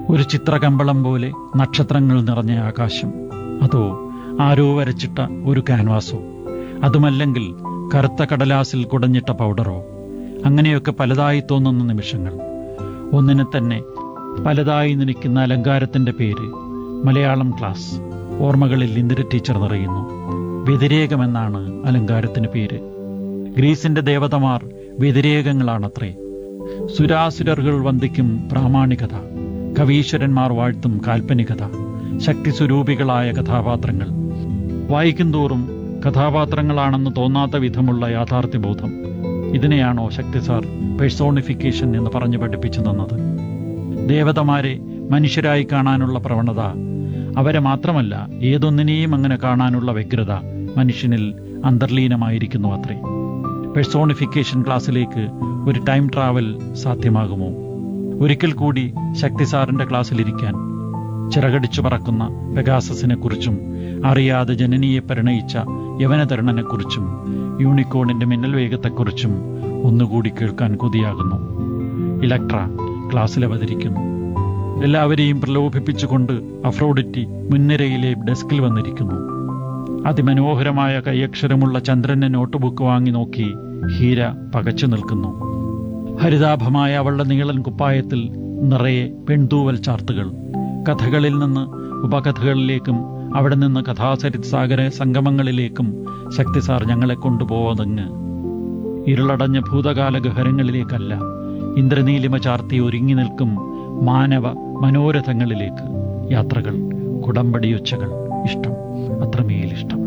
ഒരു ചിത്രകമ്പളം പോലെ നക്ഷത്രങ്ങൾ നിറഞ്ഞ ആകാശം അതോ ആരോ വരച്ചിട്ട ഒരു ക്യാൻവാസോ അതുമല്ലെങ്കിൽ കറുത്ത കടലാസിൽ കുടഞ്ഞിട്ട പൗഡറോ അങ്ങനെയൊക്കെ പലതായി തോന്നുന്ന നിമിഷങ്ങൾ ഒന്നിനെ തന്നെ പലതായി നിൽക്കുന്ന അലങ്കാരത്തിന്റെ പേര് മലയാളം ക്ലാസ് ഓർമ്മകളിൽ ഇന്ദിര ടീച്ചർ നിറയുന്നു വ്യതിരേകമെന്നാണ് അലങ്കാരത്തിന് പേര് ഗ്രീസിന്റെ ദേവതമാർ വ്യതിരേകങ്ങളാണത്രേ സുരാസുരர்கள் വന്ദിക്കും പ്രാമാണികത കവീശ്വരന്മാർ വാഴ്ത്തും കാൽപ്പനികത ശക്തി സ്വരൂപികളായ കഥാപാത്രങ്ങൾ വായിക്കുന്തോറും കഥാപാത്രങ്ങളാണെന്ന് തോന്നാത്ത വിധമുള്ള യാഥാർത്ഥ്യബോധം ഇതിനെയാണോ ശക്തി സാർ പേഴ്സോണിഫിക്കേഷൻ എന്ന് പറഞ്ഞു പഠിപ്പിച്ചു തന്നത് ദേവതമാരെ മനുഷ്യരായി കാണാനുള്ള പ്രവണത അവരെ മാത്രമല്ല ഏതൊന്നിനെയും അങ്ങനെ കാണാനുള്ള വ്യഗ്രത മനുഷ്യനിൽ അന്തർലീനമായിരിക്കുന്നു അത്രേ പേഴ്സോണിഫിക്കേഷൻ ക്ലാസ്സിലേക്ക് ഒരു ടൈം ട്രാവൽ സാധ്യമാകുമോ ഒരിക്കൽ കൂടി ശക്തി സാറിന്റെ ക്ലാസ്സിലിരിക്കാൻ ചിറകടിച്ചു പറക്കുന്ന പെഗാസസിനെ കുറിച്ചും അറിയാതെ ജനനിയെ പരിണയിച്ച യവനതരണനെക്കുറിച്ചും യൂണിക്കോണിന്റെ മിന്നൽ വേഗത്തെക്കുറിച്ചും ഒന്നുകൂടി കേൾക്കാൻ കൊതിയാകുന്നു ഇലക്ട്ര ക്ലാസ്സിൽ അവതരിക്കുന്നു എല്ലാവരെയും പ്രലോഭിപ്പിച്ചുകൊണ്ട് അഫ്രോഡിറ്റി മുൻനിരയിലെ ഡെസ്കിൽ വന്നിരിക്കുന്നു അതിമനോഹരമായ കൈയക്ഷരമുള്ള ചന്ദ്രന്റെ നോട്ട്ബുക്ക് വാങ്ങി നോക്കി ഹീര പകച്ചു നിൽക്കുന്നു ഹരിതാഭമായ അവളുടെ നീളൻ കുപ്പായത്തിൽ നിറയെ പെൺതൂവൽ ചാർത്തുകൾ കഥകളിൽ നിന്ന് ഉപകഥകളിലേക്കും അവിടെ നിന്ന് കഥാചരിത് സാഗര സംഗമങ്ങളിലേക്കും ശക്തിസാർ ഞങ്ങളെ കൊണ്ടുപോവതങ്ങ് ഇരുളടഞ്ഞ ഭൂതകാല ഗഹരങ്ങളിലേക്കല്ല ഇന്ദ്രനീലിമ ചാർത്തി ഒരുങ്ങി നിൽക്കും മാനവ മനോരഥങ്ങളിലേക്ക് യാത്രകൾ കുടമ്പടിയൊച്ചകൾ ഇഷ്ടം അത്രമേൽ ഇഷ്ടം